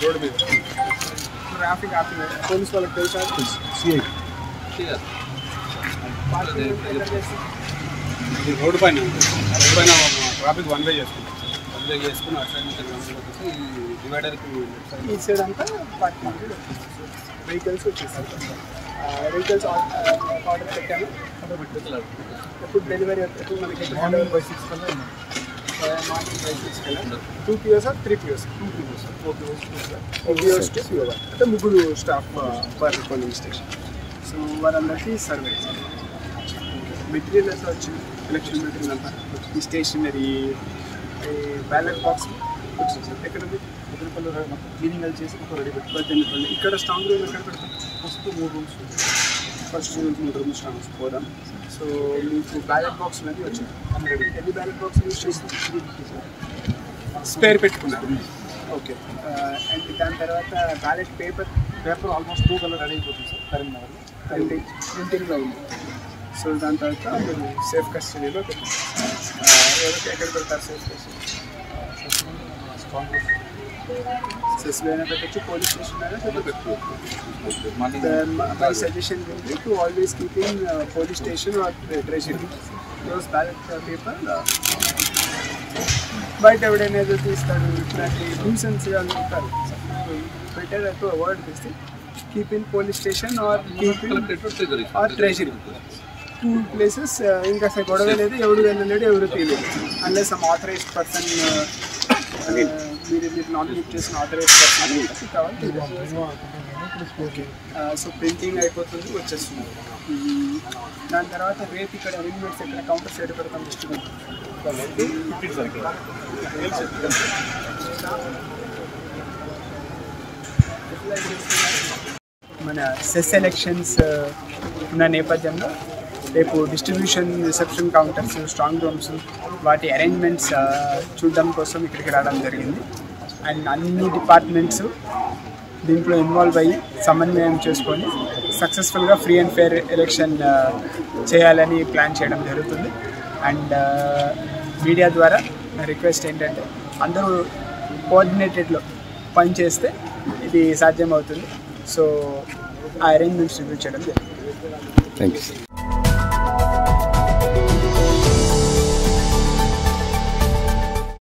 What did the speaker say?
Road మీద traffic ఆపి police వాళ్ళకి తెలుసా సిఐ పార్కింగ్ ఎక్కడ చేస్తారు? ఇది రోడ్డు పైన ఉంది. రోడ్డు పైన ట్రాఫిక్ వన్ వే చేసుకుంటాం వన్ వే చేసుకుని అటు సైడ్ నుంచి వన్ వే వచ్చేసి ఈ డివైడర్కి లెఫ్ట్ సైడ్ ఈ సైడ్ అంతా పార్కింగ్ వెహికల్స్ వచ్చేస్తాయి వెహికల్స్ ఆర్డర్ పెట్టాను ఎప్పుడు డెలివరీ ఎప్పుడు మనకి ఎప్పుడు మార్నింగ్ బై సిక్స్ కల్లా మార్నింగ్ బై సిక్స్ కదా two POs three POs two POs four POs two POs two PO అంటే ముగ్గురు staff per polling station so వారందరికీ సర్వే మెటీరియల్ అంతా వచ్చింది ఎలక్షన్ మెటీరియల్ అంతా ఈ స్టేషనరీ బ్యాలెట్ బాక్స్ వచ్చింది సార్ ఎక్కడ ఎదురుపల్లి మొత్తం క్లీనింగ్ అది చేసి మొత్తం రెడీ పెట్టి పద్దెనిమిది ఇక్కడ స్ట్రాంగ్ రూమ్ ఎక్కడ పెడతాం ఫస్ట్ మూడు రూమ్స్ ఫస్ట్ మూడు రూమ్ స్ట్రాంగ్ పోదాం సో మీకు బ్యాలెట్ బాక్స్ అనేది వచ్చింది రెడీ ఎన్ని బ్యాలెట్ బాక్స్ యూస్ చేసి స్పేర్ పెట్టుకున్నారు ఓకే అండ్ దాని తర్వాత ballot paper paper almost two colour ready అయిపోతుంది సార్ కరీంనగర్లో ప్రింటింగ్ ప్రింటింగ్లో ఉంది సో దాని తర్వాత మీరు సేఫ్ కస్టడీలో పెట్టారు ఎవరికి ఎక్కడ పెడతారు సేఫ్ కస్టడీ స్ట్రాంగ్ సెస్లో అయినా పెట్టచ్చు పోలీస్ స్టేషన్ అయినా పెట్టచ్చు మళ్ళీ my suggestion will be to always keep in uh, police station or uh, treasury those ballot uh, paper uh, బయట ఎవడైనా ఏదో తీస్తాడు ఇట్లాంటి న్యూసెన్స్ ఉంటారు better to avoid this keep in police station or keep in or treasury two places ఇంకా అసలు గొడవ లేదు ఎవడు వెళ్ళలేడు ఎవరు తెలియదు అన్లెస్ సమ్ ఆథరైజ్డ్ పర్సన్ మీరు మీరు నామినేట్ చేసిన ఆథరైజ్డ్ పర్సన్ కావాలి ఓకే సో ప్రింటింగ్ అయిపోతుంది వచ్చేస్తుంది మ్మ్. దాని తర్వాత రేపు ఇక్కడ అరేంజ్మెంట్స్ ఇక్కడ కౌంటర్ సైడ్ పెడతాం డిస్ట్రిబ్యూట్ ఫిఫ్టీన్ సార్ ఇక్కడ మన సెస్ ఎలక్షన్స్ ఉన్న నేపథ్యంలో రేపు distribution reception counters strong rooms వాటి అరేంజ్మెంట్స్ చూడడం కోసం ఇక్కడికి రావడం జరిగింది అండ్ అన్ని డిపార్ట్మెంట్స్ దీంట్లో ఇన్వాల్వ్ అయ్యి సమన్వయం చేసుకొని సక్సెస్ఫుల్గా ఫ్రీ అండ్ ఫేర్ ఎలక్షన్ చేయాలని ప్లాన్ చేయడం జరుగుతుంది అండ్ మీడియా ద్వారా రిక్వెస్ట్ ఏంటంటే అందరూ కోఆర్డినేటెడ్లో పనిచేస్తే ఇది సాధ్యమవుతుంది సో ఆ అరేంజ్మెంట్స్ రివ్యూ చేయడం జరిగింది థ్యాంక్ యూ